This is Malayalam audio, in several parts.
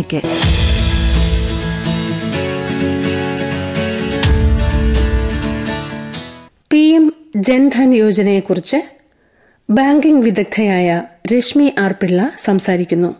ഓർമ്മയ്ക്ക് പി എം ജൻധൻ യോജനയെക്കുറിച്ച് ബാങ്കിംഗ് വിദഗ്ധയായ രശ്മി ആർ പിള്ള സംസാരിക്കുന്നു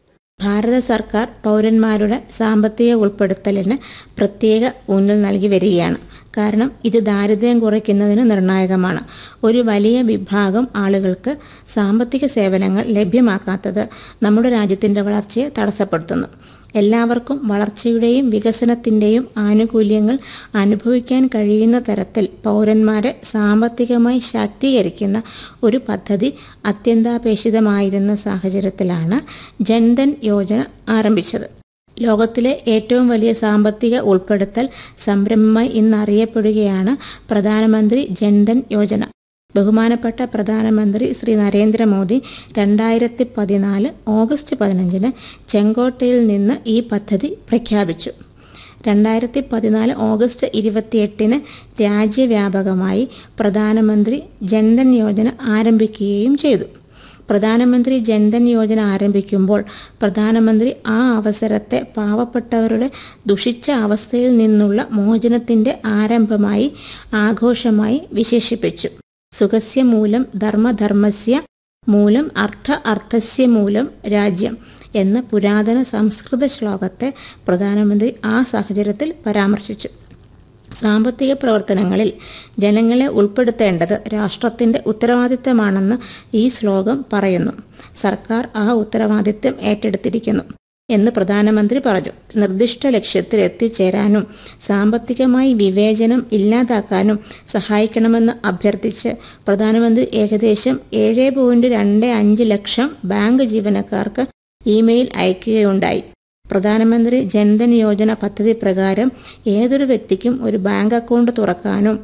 ഭാരത സർക്കാർ പൗരന്മാരുടെ സാമ്പത്തിക ഉൾപ്പെടുത്തലിന് പ്രത്യേക ഊന്നൽ നൽകി വരികയാണ് കാരണം ഇത് ദാരിദ്ര്യം കുറയ്ക്കുന്നതിന് നിർണായകമാണ് ഒരു വലിയ വിഭാഗം ആളുകൾക്ക് സാമ്പത്തിക സേവനങ്ങൾ ലഭ്യമാക്കാത്തത് നമ്മുടെ രാജ്യത്തിൻ്റെ വളർച്ചയെ തടസ്സപ്പെടുത്തുന്നു എല്ലാവർക്കും വളർച്ചയുടെയും വികസനത്തിൻ്റെയും ആനുകൂല്യങ്ങൾ അനുഭവിക്കാൻ കഴിയുന്ന തരത്തിൽ പൗരന്മാരെ സാമ്പത്തികമായി ശാക്തീകരിക്കുന്ന ഒരു പദ്ധതി അത്യന്താപേക്ഷിതമായിരുന്ന സാഹചര്യത്തിലാണ് ജൻധൻ യോജന ആരംഭിച്ചത് ലോകത്തിലെ ഏറ്റവും വലിയ സാമ്പത്തിക ഉൾപ്പെടുത്തൽ സംരംഭമായി ഇന്നറിയപ്പെടുകയാണ് പ്രധാനമന്ത്രി ജൻധൻ യോജന ബഹുമാനപ്പെട്ട പ്രധാനമന്ത്രി ശ്രീ നരേന്ദ്രമോദി രണ്ടായിരത്തി പതിനാല് ഓഗസ്റ്റ് പതിനഞ്ചിന് ചെങ്കോട്ടയിൽ നിന്ന് ഈ പദ്ധതി പ്രഖ്യാപിച്ചു രണ്ടായിരത്തി പതിനാല് ഓഗസ്റ്റ് ഇരുപത്തിയെട്ടിന് രാജ്യവ്യാപകമായി പ്രധാനമന്ത്രി ജൻധൻ യോജന ആരംഭിക്കുകയും ചെയ്തു പ്രധാനമന്ത്രി ജൻധൻ യോജന ആരംഭിക്കുമ്പോൾ പ്രധാനമന്ത്രി ആ അവസരത്തെ പാവപ്പെട്ടവരുടെ ദുഷിച്ച അവസ്ഥയിൽ നിന്നുള്ള മോചനത്തിൻ്റെ ആരംഭമായി ആഘോഷമായി വിശേഷിപ്പിച്ചു സുഖസ്യ മൂലം ധർമ്മധർമ്മസ്യ മൂലം അർത്ഥ അർത്ഥസ്യ മൂലം രാജ്യം എന്ന പുരാതന സംസ്കൃത ശ്ലോകത്തെ പ്രധാനമന്ത്രി ആ സാഹചര്യത്തിൽ പരാമർശിച്ചു സാമ്പത്തിക പ്രവർത്തനങ്ങളിൽ ജനങ്ങളെ ഉൾപ്പെടുത്തേണ്ടത് രാഷ്ട്രത്തിൻ്റെ ഉത്തരവാദിത്തമാണെന്ന് ഈ ശ്ലോകം പറയുന്നു സർക്കാർ ആ ഉത്തരവാദിത്തം ഏറ്റെടുത്തിരിക്കുന്നു എന്ന് പ്രധാനമന്ത്രി പറഞ്ഞു നിർദ്ദിഷ്ട ലക്ഷ്യത്തിൽ എത്തിച്ചേരാനും സാമ്പത്തികമായി വിവേചനം ഇല്ലാതാക്കാനും സഹായിക്കണമെന്ന് അഭ്യർത്ഥിച്ച് പ്രധാനമന്ത്രി ഏകദേശം ഏഴ് പോയിന്റ് രണ്ട് അഞ്ച് ലക്ഷം ബാങ്ക് ജീവനക്കാർക്ക് ഇമെയിൽ അയക്കുകയുണ്ടായി പ്രധാനമന്ത്രി ജൻധൻ യോജന പദ്ധതി പ്രകാരം ഏതൊരു വ്യക്തിക്കും ഒരു ബാങ്ക് അക്കൗണ്ട് തുറക്കാനും